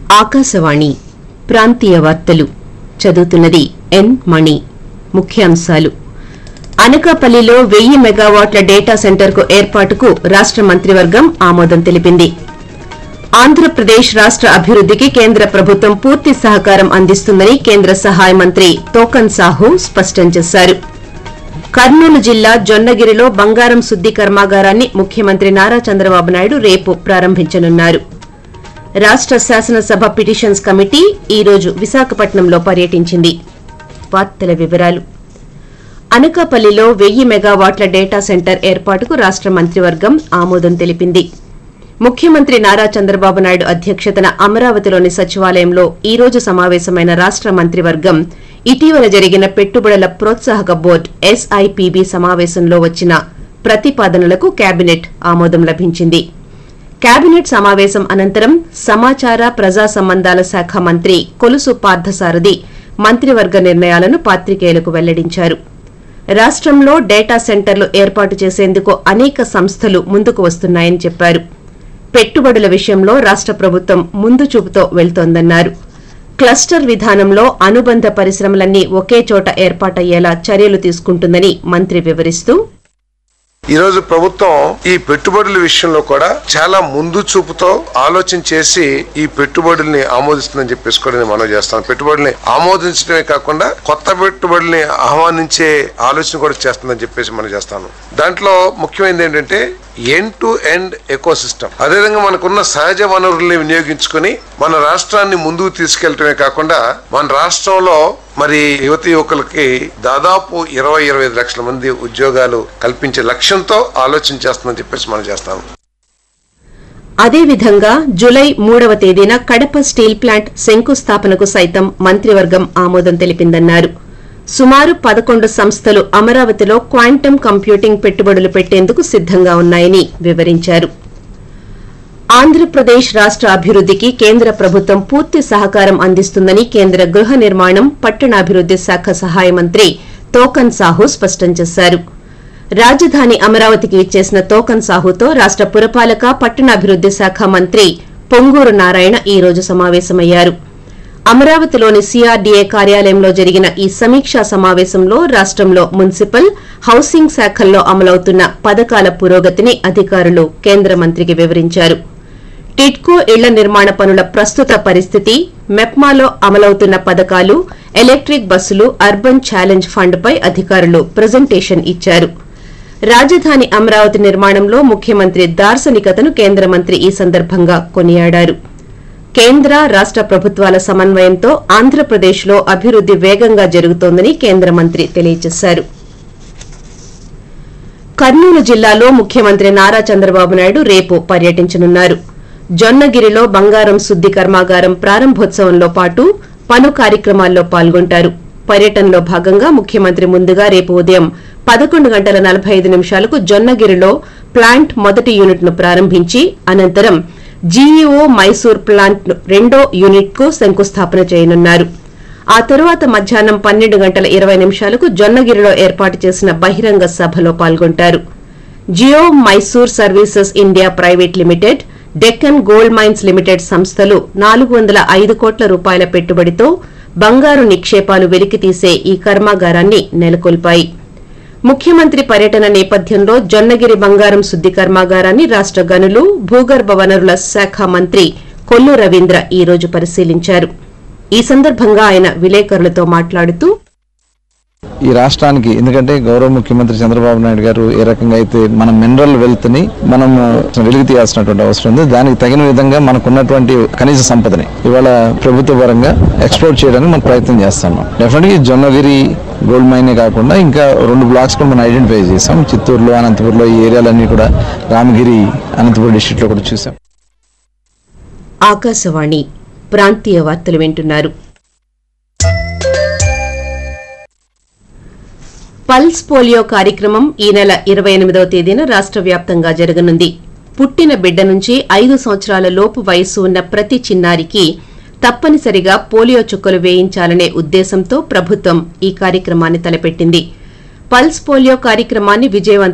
ఆకాశవాణి ప్రాంతీయ వార్తలు చదువుతున్నది ఎన్ మణి ముఖ్యాంశాలు అనకాపల్లిలో వెయ్యి మెగావాట్ల డేటా సెంటర్కు ఏర్పాటుకు రాష్ట మంత్రివర్గం ఆమోదం తెలిపింది ఆంధ్రప్రదేశ్ రాష్ట అభివృద్దికి కేంద్ర ప్రభుత్వం పూర్తి సహకారం అందిస్తుందని కేంద్ర సహాయ మంత్రి తోకన్ సాహు స్పష్టం చేశారు కర్నూలు జిల్లా జొన్నగిరిలో బంగారం శుద్ది కర్మాగారాన్ని ముఖ్యమంత్రి నారా చంద్రబాబు నాయుడు రేపు ప్రారంభించనున్నారు రాష్ట శాసనసభ పిటిషన్స్ కమిటీ ఈ రోజు విశాఖపట్నంలో పర్యటించింది వార్తల వివరాలు అనకాపల్లిలో వెయ్యి మెగావాట్ల డేటా సెంటర్ ఏర్పాటుకు రాష్ట మంత్రివర్గం ఆమోదం తెలిపింది ముఖ్యమంత్రి నారా చంద్రబాబు నాయుడు అధ్యక్షతన అమరావతిలోని సచివాలయంలో ఈ రోజు సమావేశమైన రాష్ట మంత్రివర్గం ఇటీవల జరిగిన పెట్టుబడుల ప్రోత్సాహక బోర్డు ఎస్ఐపిబి సమావేశంలో వచ్చిన ప్రతిపాదనలకు కేబినెట్ ఆమోదం లభించింది కేబినెట్ సమావేశం అనంతరం సమాచార ప్రజా సంబంధాల శాఖ మంత్రి కొలుసు పార్థసారథి మంత్రివర్గ నిర్ణయాలను పాత్రికేయులకు వెల్లడించారు రాష్టంలో డేటా సెంటర్లు ఏర్పాటు చేసేందుకు అనేక సంస్థలు ముందుకు వస్తున్నాయని చెప్పారు పెట్టుబడుల విషయంలో రాష్ట ప్రభుత్వం ముందు చూపుతో వెళ్తోందన్నారు క్లస్టర్ విధానంలో అనుబంధ పరిశ్రమలన్నీ ఒకే చోట ఏర్పాటయ్యేలా చర్యలు తీసుకుంటుందని మంత్రి వివరిస్తూ ఈ రోజు ప్రభుత్వం ఈ పెట్టుబడుల విషయంలో కూడా చాలా ముందు చూపుతో ఆలోచన చేసి ఈ పెట్టుబడుల్ని ఆమోదిస్తుందని చెప్పేసి కూడా నేను మనం చేస్తాను పెట్టుబడుల్ని ఆమోదించడమే కాకుండా కొత్త పెట్టుబడుల్ని ఆహ్వానించే ఆలోచన కూడా చేస్తుందని చెప్పేసి మనం చేస్తాను దాంట్లో ముఖ్యమైనది ఏంటంటే end to end ecosystem అదేవిధంగా మనకున్న సహజ వనరుల్ని వినియోగించుకుని మన రాష్ట్రాన్ని ముందుకు తీసుకెళ్లటమే కాకుండా మన రాష్ట్రంలో మరి యువతి యువకులకి దాదాపు ఇరవై ఇరవై ఐదు లక్షల మంది ఉద్యోగాలు కల్పించే లక్ష్యంతో ఆలోచన చేస్తుందని చెప్పేసి మనం చేస్తాము అదేవిధంగా జులై మూడవ తేదీన కడప స్టీల్ ప్లాంట్ శంకుస్థాపనకు సైతం మంత్రివర్గం ఆమోదం తెలిపిందన్నారు సుమారు పదకొండు సంస్థలు అమరావతిలో క్వాంటమ్ కంప్యూటింగ్ పెట్టుబడులు పెట్టేందుకు సిద్దంగా ఉన్నాయని వివరించారు ఆంధ్రప్రదేశ్ రాష్ట అభివృద్దికి కేంద్ర ప్రభుత్వం పూర్తి సహకారం అందిస్తుందని కేంద్ర గృహ నిర్మాణం పట్టణాభివృద్ది శాఖ సహాయ మంత్రి తోకన్ సాహు స్పష్టం చేశారు రాజధాని అమరావతికి ఇచ్చేసిన తోకన్ సాహుతో రాష్ట పురపాలక పట్టణాభివృద్ది శాఖ మంత్రి పొంగూరు నారాయణ ఈ రోజు సమావేశమయ్యారు అమరావతిలోని సీఆర్డీఏ కార్యాలయంలో జరిగిన ఈ సమీక్షా సమావేశంలో రాష్టంలో మున్సిపల్ హౌసింగ్ శాఖల్లో అమలవుతున్న పథకాల పురోగతిని అధికారులు కేంద్ర మంత్రికి వివరించారు టిడ్కో ఇళ్ల నిర్మాణ పనుల ప్రస్తుత పరిస్థితి మెప్మాలో అమలవుతున్న పథకాలు ఎలక్ట్రిక్ బస్సులు అర్బన్ ఛాలెంజ్ ఫండ్ పై అధికారులు ప్రజెంటేషన్ ఇచ్చారు రాజధాని అమరావతి నిర్మాణంలో ముఖ్యమంత్రి దార్శనికతను కేంద్ర మంత్రి ఈ సందర్భంగా కొనియాడారు కేంద్ర రాష్ట ప్రభుత్వాల సమన్వయంతో ఆంధ్రప్రదేశ్లో అభివృద్ది వేగంగా జరుగుతోందని కేంద్ర మంత్రి తెలియజేశారు కర్నూలు జిల్లాలో ముఖ్యమంత్రి నారా చంద్రబాబు నాయుడు రేపు పర్యటించనున్నారు జొన్నగిరిలో బంగారం శుద్ది కర్మాగారం ప్రారంభోత్సవంలో పాటు పలు కార్యక్రమాల్లో పాల్గొంటారు పర్యటనలో భాగంగా ముఖ్యమంత్రి ముందుగా రేపు ఉదయం పదకొండు గంటల నలభై ఐదు నిమిషాలకు జొన్నగిరిలో ప్లాంట్ మొదటి యూనిట్ ను ప్రారంభించి అనంతరం జీఈఓ మైసూర్ ప్లాంట్ రెండో యూనిట్ కు శంకుస్థాపన చేయనున్నారు ఆ తరువాత మధ్యాహ్నం పన్నెండు గంటల ఇరవై నిమిషాలకు జొన్నగిరిలో ఏర్పాటు చేసిన బహిరంగ సభలో పాల్గొంటారు Geo Mysore services India private limited Deccan gold mines limited సంస్థలు నాలుగు వందల ఐదు కోట్ల రూపాయల పెట్టుబడితో బంగారు నిక్షేపాలు వెలికితీసే ఈ కర్మాగారాన్ని నెలకొల్పాయి ముఖ్యమంత్రి పర్యటన నేపథ్యంలో జొన్నగిరి బంగారం శుద్ది కర్మాగారాన్ని రాష్ట గనులు భూగర్భ వనరుల శాఖ మంత్రి కొల్లు రవీంద్ర ఈ రోజు పరిశీలించారు ఈ సందర్భంగా ఆయన విలేకరులతో మాట్లాడుతూ ఈ రాష్ట్రానికి ఎందుకంటే గౌరవ ముఖ్యమంత్రి చంద్రబాబు నాయుడు గారు ఏ రకంగా అయితే మన మినరల్ వెల్త్ ని మనం వెలికి తీయాల్సినటువంటి అవసరం ఉంది దానికి తగిన విధంగా మనకున్నటువంటి కనీస సంపదని ఇవాళ ప్రభుత్వ పరంగా ఎక్స్ప్లోర్ చేయడానికి మనం ప్రయత్నం చేస్తున్నాం డెఫినెట్ గా జొన్నగిరి గోల్డ్ మైనే కాకుండా ఇంకా రెండు బ్లాక్స్ కూడా మనం ఐడెంటిఫై చేసాం చిత్తూరులో అనంతపురంలో ఈ ఏరియాలన్నీ కూడా రామగిరి అనంతపురం డిస్ట్రిక్ట్ లో కూడా చూసాం ఆకాశవాణి ప్రాంతీయ వార్తలు వింటున్నారు పల్స్ పోలియో కార్యక్రమం ఈ నెల ఇరవై ఎనిమిదవ తేదీన రాష్ట వ్యాప్తంగా జరగనుంది పుట్టిన బిడ్డ నుంచి ఐదు సంవత్సరాల లోపు వయస్సు ఉన్న ప్రతి చిన్నారికి తప్పనిసరిగా పోలియో చుక్కలు వేయించాలనే ఉద్దేశంతో ప్రభుత్వం ఈ కార్యక్రమాన్ని తలపెట్టింది పల్స్ పోలియో కార్యక్రమాన్ని విజయవంతం